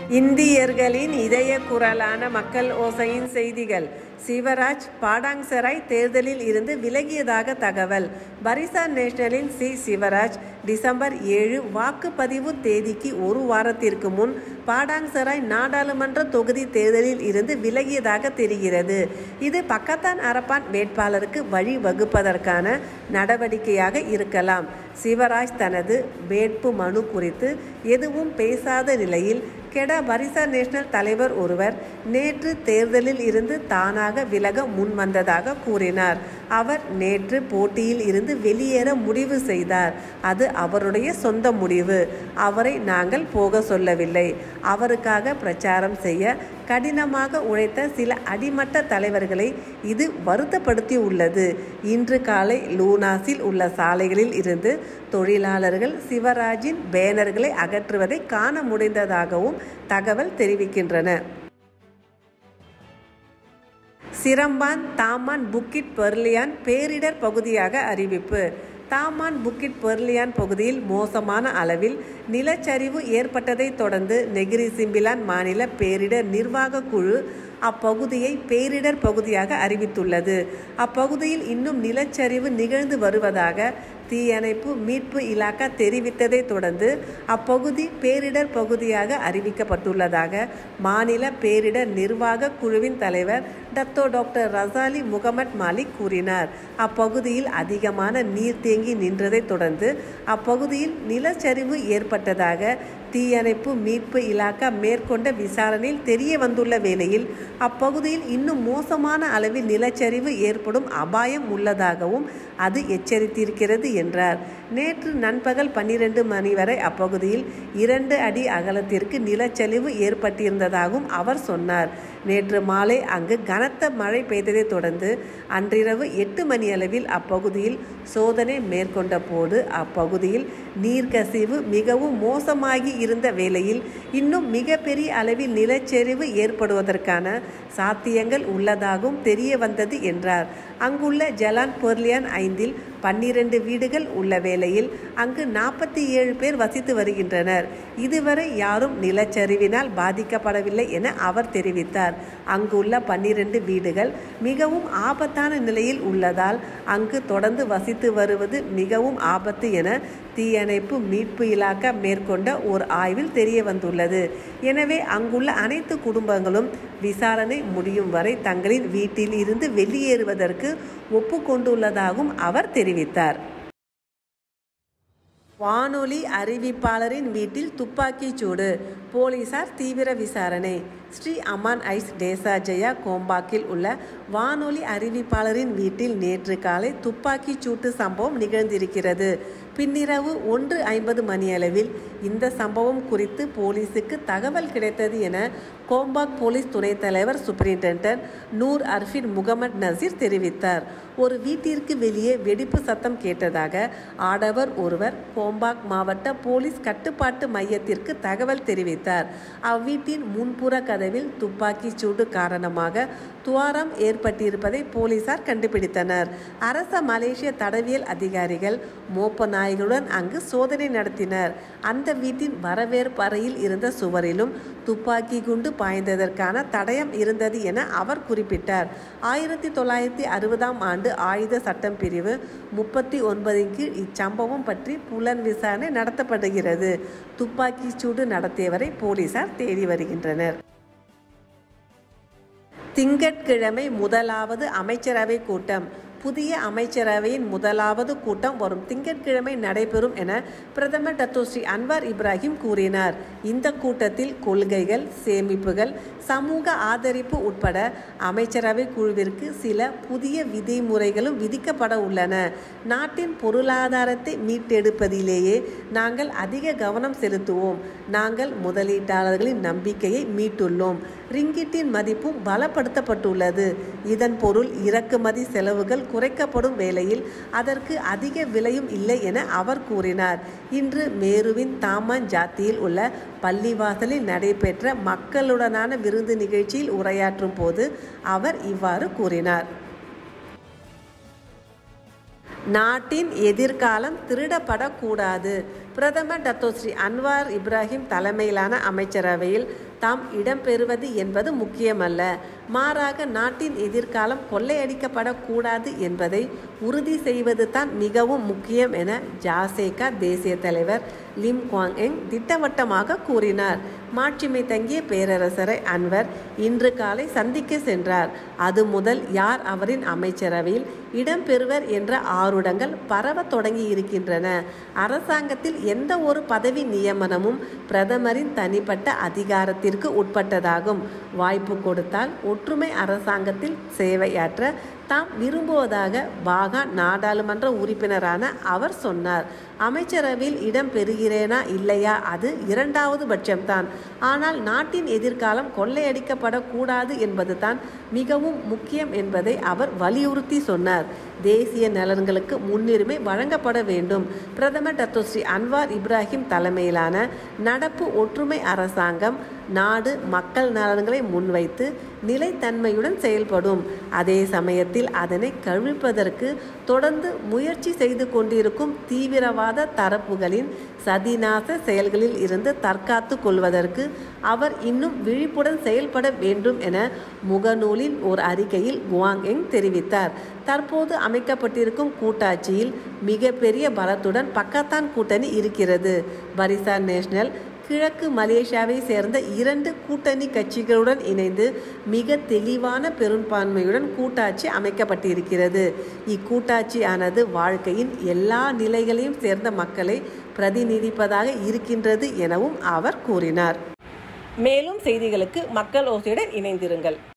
இந்தியர்களின் இதய குரலான மக்கள் ஓசையின் செய்திகள் சிவராஜ் பாடாங்சராய் தேர்தலில் இருந்து விலகியதாக தகவல் பரிசா நேஷனலின் சி சிவராஜ் டிசம்பர் ஏழு வாக்குப்பதிவு தேதிக்கு ஒரு வாரத்திற்கு முன் பாடாங்சராய் நாடாளுமன்ற தொகுதி தேர்தலில் இருந்து விலகியதாக தெரிகிறது இது பக்கத்தான் அரப்பான் வேட்பாளருக்கு வழி வகுப்பதற்கான நடவடிக்கையாக இருக்கலாம் சிவராஜ் தனது வேட்பு மனு குறித்து எதுவும் பேசாத நிலையில் கெடா பரிசா நேஷனல் தலைவர் ஒருவர் நேற்று தேர்தலில் இருந்து தானாக விலக முன் வந்ததாக கூறினார் அவர் நேற்று போட்டியில் இருந்து வெளியேற முடிவு செய்தார் அது அவருடைய சொந்த முடிவு அவரை நாங்கள் போக சொல்லவில்லை அவருக்காக பிரச்சாரம் செய்ய கடினமாக உழைத்த சில அடிமட்ட தலைவர்களை இது வருத்தப்படுத்தி உள்ளது இன்று காலை லூனாஸில் உள்ள சாலைகளில் இருந்து தொழிலாளர்கள் சிவராஜின் பேனர்களை அகற்றுவதை காண முடிந்ததாகவும் தகவல் தெரிவிக்கின்றன சிரம்பான் தாமான் புக்கிட் பெர்லியான் பேரிடர் பகுதியாக அறிவிப்பு தாமான் புக்கிட் பெர்லியான் பகுதியில் மோசமான அளவில் நிலச்சரிவு ஏற்பட்டதைத் தொடர்ந்து நெகிரி சிம்பிலான் மாநில பேரிடர் நிர்வாக குழு அப்பகுதியை பேரிடர் பகுதியாக அறிவித்துள்ளது அப்பகுதியில் இன்னும் நிலச்சரிவு நிகழ்ந்து வருவதாக தீயணைப்பு மீட்பு இலாக்கா தெரிவித்ததை தொடர்ந்து அப்பகுதி பேரிடர் பகுதியாக அறிவிக்கப்பட்டுள்ளதாக மாநில பேரிடர் நிர்வாக குழுவின் தலைவர் Dato doctor Razali Mohamad Malik கூறினார் அப்பகுதியில் அதிகமான நீர் தேங்கி நின்றதை தொடர்ந்து அப்பகுதியில் நிலச்சரிவு ஏற்பட்டதாக தீயணைப்பு மீட்பு இலாக்கா மேற்கொண்ட விசாரணையில் தெரிய வந்துள்ள வேளையில் அப்பகுதியில் இன்னும் மோசமான அளவில் நிலச்சரிவு ஏற்படும் அபாயம் உள்ளதாகவும் அது எச்சரித்திருக்கிறது என்றார் நேற்று நண்பகல் பன்னிரண்டு மணி வரை அப்பகுதியில் இரண்டு அடி அகலத்திற்கு நிலச்சரிவு ஏற்பட்டிருந்ததாகவும் அவர் சொன்னார் நேற்று மாலை அங்கு கனத்த மழை பெய்ததை தொடர்ந்து அன்றிரவு எட்டு மணி அளவில் அப்பகுதியில் சோதனை மேற்கொண்ட போது அப்பகுதியில் நீர்க்கசிவு மிகவும் மோசமாகி இருந்த வேளையில் இன்னும் மிகப்பெரிய அளவில் நிலச்சரிவு ஏற்படுவதற்கான சாத்தியங்கள் உள்ளதாகவும் தெரிய வந்தது என்றார் அங்குள்ள ஜலான் பொர்லியான் ஐந்தில் பன்னிரண்டு வீடுகள் உள்ள வேளையில் அங்கு நாற்பத்தி ஏழு பேர் வசித்து வருகின்றனர் இதுவரை யாரும் நிலச்சரிவினால் பாதிக்கப்படவில்லை என அவர் தெரிவித்தார் அங்குள்ள பன்னிரண்டு வீடுகள் மிகவும் ஆபத்தான நிலையில் உள்ளதால் அங்கு தொடர்ந்து வசித்து வருவது மிகவும் ஆபத்து என தீயணைப்பு மீட்பு இலாக்கா மேற்கொண்ட ஒரு ஆய்வில் தெரிய வந்துள்ளது எனவே அங்குள்ள அனைத்து குடும்பங்களும் விசாரணை முடியும் வரை தங்களின் வீட்டில் இருந்து வெளியேறுவதற்கு ஒப்புக்கொண்டுள்ளதாகவும் அவர் தெரிவித்தார் வானொலி அறிவிப்பாளரின் வீட்டில் துப்பாக்கிச் சூடு போலீசார் தீவிர விசாரணை ஸ்ரீ அமான் ஐஸ் டேசா ஜெயா கோம்பாக்கில் உள்ள வானொலி அறிவிப்பாளரின் வீட்டில் நேற்று காலை துப்பாக்கிச் சூட்டு சம்பவம் நிகழ்ந்திருக்கிறது பின்னிரவு ஒன்று ஐம்பது மணியளவில் இந்த சம்பவம் குறித்து போலீசுக்கு தகவல் கிடைத்தது என கோம்பாக் போலீஸ் துணைத் தலைவர் superintendent Noor Arfin Mohamed Nasir தெரிவித்தார் ஒரு வீட்டிற்கு வெளியே வெடிப்பு சத்தம் கேட்டதாக ஆடவர் ஒருவர் கோம்பாக் மாவட்ட போலீஸ் கட்டுப்பாட்டு மையத்திற்கு தகவல் தெரிவித்தார் அவ்வீட்டின் முன்புற கதவில் துப்பாக்கி சூடு காரணமாக துவாரம் ஏற்பட்டிருப்பதை போலீசார் கண்டுபிடித்தனர் அரச மலேசிய தடவியல் அதிகாரிகள் மோப்ப நாய்களுடன் அங்கு சோதனை நடத்தினர் அந்த வீட்டின் வரவேற்பு அறையில் இருந்த சுவரிலும் துப்பாக்கி குண்டு பாய்ந்ததற்கான தடயம் இருந்தது என அவர் குறிப்பிட்டார் ஆயிரத்தி தொள்ளாயிரத்தி அறுபதாம் ஆண்டு ஆயுத சட்டம் பிரிவு முப்பத்தி ஒன்பதின் கீழ் இச்சம்பவம் பற்றி புலன் விசாரணை நடத்தப்படுகிறது துப்பாக்கி சூடு நடத்தியவரை போலீசார் தேடி வருகின்றனர் திங்கட்கிழமை முதலாவது அமைச்சரவை கூட்டம் புதிய அமைச்சரவையின் முதலாவது கூட்டம் வரும் திங்கட்கிழமை நடைபெறும் என பிரதமர் டத்தோ ஸ்ரீ அன்வார் இப்ராஹிம் கூறினார் இந்த கூட்டத்தில் கொள்கைகள் சேமிப்புகள் சமூக ஆதரிப்பு உட்பட அமைச்சரவை குழுவிற்கு சில புதிய விதிமுறைகளும் விதிக்கப்பட உள்ளன நாட்டின் பொருளாதாரத்தை மீட்டெடுப்பதிலேயே நாங்கள் அதிக கவனம் செலுத்துவோம் நாங்கள் முதலீட்டாளர்களின் நம்பிக்கையை மீட்டுள்ளோம் ரிங்கிட்டின் மதிப்பும் பலப்படுத்தப்பட்டுள்ளது இதன் பொருள் இறக்குமதி செலவுகள் குறைக்கப்படும் வேளையில் அதற்கு அதிக விலையும் இல்லை என அவர் கூறினார் இன்று மேருவின் தாமான் ஜாத்தியில் உள்ள பள்ளிவாசலில் நடைபெற்ற மக்களுடனான விருந்து நிகழ்ச்சியில் உரையாற்றும் போது அவர் இவ்வாறு கூறினார் நாட்டின் எதிர்காலம் திருடப்படக்கூடாது பிரதமர் டத்தோஸ்ரீ அன்வார் இப்ராஹிம் தலைமையிலான அமைச்சரவையில் தாம் இடம்பெறுவது என்பது முக்கியமல்ல மாறாக நாட்டின் எதிர்காலம் கொள்ளையடிக்கப்படக்கூடாது என்பதை உறுதி செய்வது தான் மிகவும் முக்கியம் என ஜாசேகா தேசிய தலைவர் லிம் குவாங் எங் திட்டவட்டமாக கூறினார் மாட்சிமை தங்கிய பேரரசரை அன்வர் இன்று காலை சந்திக்க சென்றார் அது முதல் யார் அவரின் அமைச்சரவையில் இடம்பெறுவர் என்ற ஆருடங்கள் பரவ தொடங்கி இருக்கின்றன அரசாங்கத்தில் எந்த ஒரு பதவி நியமனமும் பிரதமரின் தனிப்பட்ட அதிகாரத்திற்கு உட்பட்டதாகும் வாய்ப்பு கொடுத்தால் ஒற்றுமை அரசாங்கத்தில் சேவையாற்ற தாம் விரும்புவதாக பாகா நாடாளுமன்ற உறுப்பினரான அவர் சொன்னார் அமைச்சரவையில் இடம் பெறுகிறேனா இல்லையா அது இரண்டாவது பட்சம்தான் ஆனால் நாட்டின் எதிர்காலம் கொள்ளையடிக்கப்படக்கூடாது என்பது தான் மிகவும் முக்கியம் என்பதை அவர் வலியுறுத்தி சொன்னார் தேசிய நலன்களுக்கு முன்னுரிமை வழங்கப்பட வேண்டும் பிரதமர் டத்தோஸ்ரீ அன்வார் இப்ராஹிம் தலைமையிலான நடப்பு ஒற்றுமை அரசாங்கம் நாடு மக்கள் நலன்களை முன்வைத்து நிலைத்தன்மையுடன் செயல்படும் அதே சமயத்தில் அதனை கவிழ்ப்பதற்கு தொடர்ந்து முயற்சி செய்து கொண்டிருக்கும் தீவிரவாத தரப்புகளின் சதிநாச செயல்களில் இருந்து தற்காத்து கொள்வதற்கு அவர் இன்னும் விழிப்புடன் செயல்பட வேண்டும் என முகநூலின் ஒரு அறிக்கையில் குவாங் எங் தெரிவித்தார் தற்போது அமைக்கப்பட்டிருக்கும் கூட்டாட்சியில் மிகப்பெரிய பலத்துடன் பக்கத்தான் கூட்டணி இருக்கிறது பரிசார் நேஷனல் கிழக்கு மலேசியாவை சேர்ந்த இரண்டு கூட்டணி கட்சிகளுடன் இணைந்து மிக தெளிவான பெரும்பான்மையுடன் கூட்டாட்சி அமைக்கப்பட்டிருக்கிறது இக்கூட்டாட்சியானது வாழ்க்கையின் எல்லா நிலைகளையும் சேர்ந்த மக்களை பிரதிநிதிப்பதாக இருக்கின்றது எனவும் அவர் கூறினார் மேலும் செய்திகளுக்கு மக்கள் ஓசையுடன் இணைந்திருங்கள்